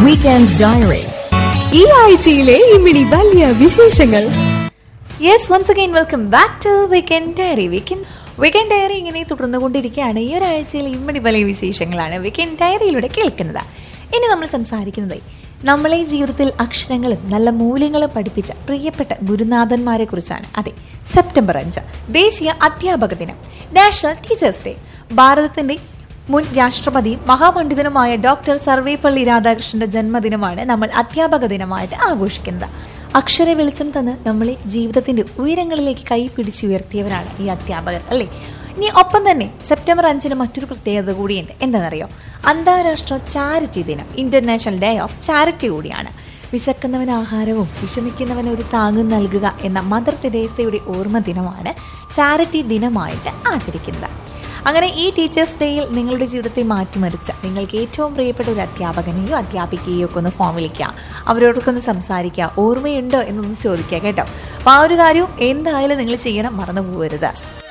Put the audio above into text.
Weekend Diary. ഈ ആഴ്ചയിലെ ഇമ്മിണി വലിയ വിശേഷങ്ങൾ yes once again welcome back to weekend diary weekend weekend diary ഇങ്ങനെ തുടർന്നുകൊണ്ടിരിക്കുകയാണ് ഈ ഒരാഴ്ചയിൽ ഇമ്മടി വലിയ വിശേഷങ്ങളാണ് വീക്കെൻഡ് ഡയറിയിലൂടെ കേൾക്കുന്നത് ഇനി നമ്മൾ സംസാരിക്കുന്നത് നമ്മളെ ജീവിതത്തിൽ അക്ഷരങ്ങളും നല്ല മൂല്യങ്ങളും പഠിപ്പിച്ച പ്രിയപ്പെട്ട ഗുരുനാഥന്മാരെ കുറിച്ചാണ് അതെ സെപ്റ്റംബർ അഞ്ച് ദേശീയ അധ്യാപക ദിനം നാഷണൽ ടീച്ചേഴ്സ് ഡേ ഭാരതത്തിന്റെ മുൻ രാഷ്ട്രപതിയും മഹാപണ്ഡിതനുമായ ഡോക്ടർ സർവേപ്പള്ളി രാധാകൃഷ്ണന്റെ ജന്മദിനമാണ് നമ്മൾ അധ്യാപക ദിനമായിട്ട് ആഘോഷിക്കുന്നത് അക്ഷര വെളിച്ചം തന്ന് നമ്മളെ ജീവിതത്തിന്റെ ഉയരങ്ങളിലേക്ക് കൈ പിടിച്ചുയർത്തിയവരാണ് ഈ അധ്യാപകർ അല്ലേ ഇനി ഒപ്പം തന്നെ സെപ്റ്റംബർ അഞ്ചിന് മറ്റൊരു പ്രത്യേകത കൂടിയുണ്ട് എന്താണെന്നറിയോ അന്താരാഷ്ട്ര ചാരിറ്റി ദിനം ഇന്റർനാഷണൽ ഡേ ഓഫ് ചാരിറ്റി കൂടിയാണ് വിശക്കുന്നവന് ആഹാരവും വിഷമിക്കുന്നവന് ഒരു താങ്ങും നൽകുക എന്ന മദർ തെരേസയുടെ ഓർമ്മ ദിനമാണ് ചാരിറ്റി ദിനമായിട്ട് ആചരിക്കുന്നത് അങ്ങനെ ഈ ടീച്ചേഴ്സ് ഡേയിൽ നിങ്ങളുടെ ജീവിതത്തെ മാറ്റിമറിച്ച നിങ്ങൾക്ക് ഏറ്റവും പ്രിയപ്പെട്ട ഒരു അധ്യാപകനെയോ അധ്യാപികയോ ഒക്കെ ഒന്ന് ഫോൺ വിളിക്കുക അവരോടൊക്കെ ഒന്ന് സംസാരിക്കുക ഓർമ്മയുണ്ടോ എന്നൊന്ന് ചോദിക്കുക കേട്ടോ അപ്പോൾ ആ ഒരു കാര്യവും എന്തായാലും നിങ്ങൾ ചെയ്യണം മറന്നു പോകരുത്